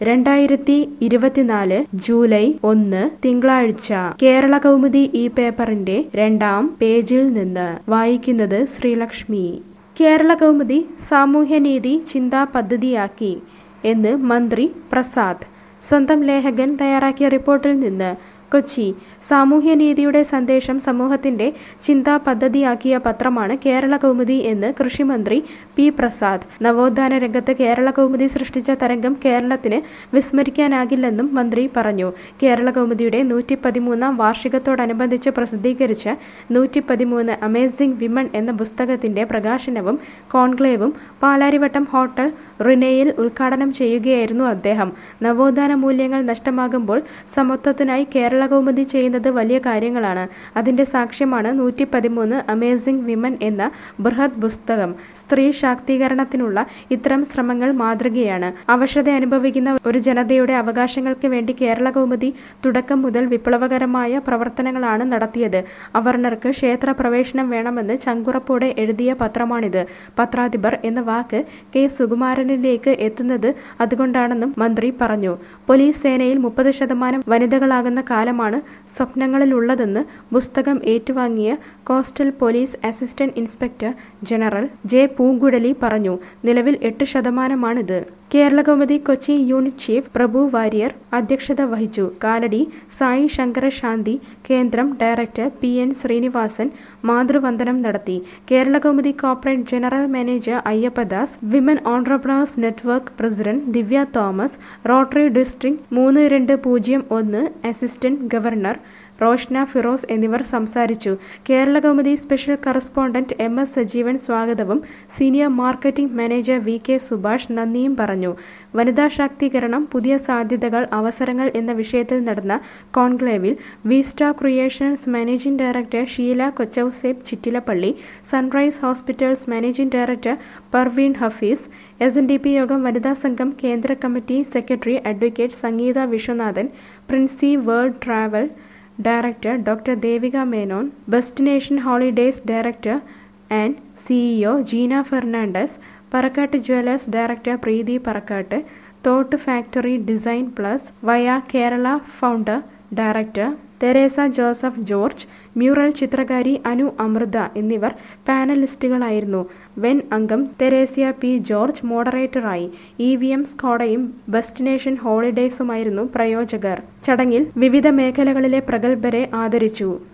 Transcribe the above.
രണ്ടായിരത്തി ഇരുപത്തിനാല് ജൂലൈ ഒന്ന് തിങ്കളാഴ്ച കേരള കൗമുദി ഈ പേപ്പറിന്റെ രണ്ടാം പേജിൽ നിന്ന് വായിക്കുന്നത് ശ്രീലക്ഷ്മി കേരള കൗമുദി സാമൂഹ്യനീതി ചിന്താ പദ്ധതിയാക്കി എന്ന് മന്ത്രി പ്രസാദ് സ്വന്തം ലേഖകൻ തയ്യാറാക്കിയ റിപ്പോർട്ടിൽ നിന്ന് കൊച്ചി സാമൂഹ്യനീതിയുടെ സന്ദേശം സമൂഹത്തിന്റെ ചിന്താ പദ്ധതിയാക്കിയ പത്രമാണ് കേരള കൗമുദി എന്ന് കൃഷിമന്ത്രി പി പ്രസാദ് നവോത്ഥാന രംഗത്ത് കേരള കൗമുദി സൃഷ്ടിച്ച തരംഗം കേരളത്തിന് വിസ്മരിക്കാനാകില്ലെന്നും മന്ത്രി പറഞ്ഞു കേരള കൗമുദിയുടെ നൂറ്റി പതിമൂന്നാം വാർഷികത്തോടനുബന്ധിച്ച് പ്രസിദ്ധീകരിച്ച നൂറ്റി പതിമൂന്ന് അമേസിംഗ് വിമൺ എന്ന പുസ്തകത്തിന്റെ പ്രകാശനവും കോൺക്ലേവും പാലാരിവട്ടം ഹോട്ടൽ റിനയിൽ ഉദ്ഘാടനം ചെയ്യുകയായിരുന്നു അദ്ദേഹം നവോത്ഥാന മൂല്യങ്ങൾ നഷ്ടമാകുമ്പോൾ സമത്വത്തിനായി കേരള കൗമുദി ചെയ്യുന്നത് വലിയ കാര്യങ്ങളാണ് അതിന്റെ സാക്ഷ്യമാണ് നൂറ്റി പതിമൂന്ന് അമേസിംഗ് വിമൻ എന്ന ബൃഹത് പുസ്തകം സ്ത്രീ ശാക്തീകരണത്തിനുള്ള ഇത്തരം ശ്രമങ്ങൾ മാതൃകയാണ് അവശത അനുഭവിക്കുന്ന ഒരു ജനതയുടെ അവകാശങ്ങൾക്ക് വേണ്ടി കേരള കൗമുദി തുടക്കം മുതൽ വിപ്ലവകരമായ പ്രവർത്തനങ്ങളാണ് നടത്തിയത് അവർണർക്ക് ക്ഷേത്ര പ്രവേശനം വേണമെന്ന് ചങ്കുറപ്പോടെ എഴുതിയ പത്രമാണിത് പത്രാധിപർ എന്ന വാക്ക് കെ സുകുമാരനിലേക്ക് എത്തുന്നത് അതുകൊണ്ടാണെന്നും മന്ത്രി പറഞ്ഞു പോലീസ് സേനയിൽ മുപ്പത് ശതമാനം വനിതകളാകുന്ന കാലമാണ് സ്വപ്നങ്ങളിലുള്ളതെന്ന് പുസ്തകം ഏറ്റുവാങ്ങിയ coastal police assistant inspector general J Poonguzhali പറഞ്ഞു നിലവിൽ എട്ട് ശതമാനമാണിത് കേരള കൗമുദി കൊച്ചി യൂണിറ്റ് ചീഫ് പ്രഭു വാര്യർ അധ്യക്ഷത വഹിച്ചു Kalady Sai Shankara Shanti Kendram director P N Srinivasan മാതൃവന്ദനം നടത്തി Kerala Kaumudi corporate general manager Ayyappadas women entrepreneurs network president Divya Thomas Rotary district മൂന്ന് രണ്ട് പൂജ്യം ഒന്ന് അസിസ്റ്റന്റ് ഗവർണർ റോഷ്ന ഫിറോസ് എന്നിവർ സംസാരിച്ചു Kerala Kaumudi special correspondent M S Sajeevan സ്വാഗതവും senior marketing manager V K Subhash നന്ദിയും പറഞ്ഞു വനിതാ ശാക്തീകരണം പുതിയ സാധ്യതകൾ അവസരങ്ങൾ എന്ന വിഷയത്തിൽ നടന്ന കോൺക്ലേവിൽ Vista creations managing director Sheela Kochouseph Chittilappilly sunrise hospitals managing director Parveen Hafeez S N D P യോഗം വനിതാ സംഘം കേന്ദ്ര committee secretary advocate Sangeetha Viswanathan Princy world travel director doctor Devika Menon destination holidays director and C E O Jeena Fernandez Parakkat jewellers director Preethi Parakkat thought factory design plus Vaya Kerala founder director Theresa Joseph George mural ചിത്രകാരി അനു അമൃത എന്നിവർ പാനലിസ്റ്റുകളായിരുന്നു വെൻ അംഗം Thressia P George മോഡറേറ്ററായി ഇ വി എം സ്കോഡയും ഡെസ്റ്റിനേഷൻ ഹോളിഡേയ്സുമായിരുന്നു പ്രയോജകർ ചടങ്ങിൽ വിവിധ മേഖലകളിലെ പ്രഗത്ഭരെ ആദരിച്ചു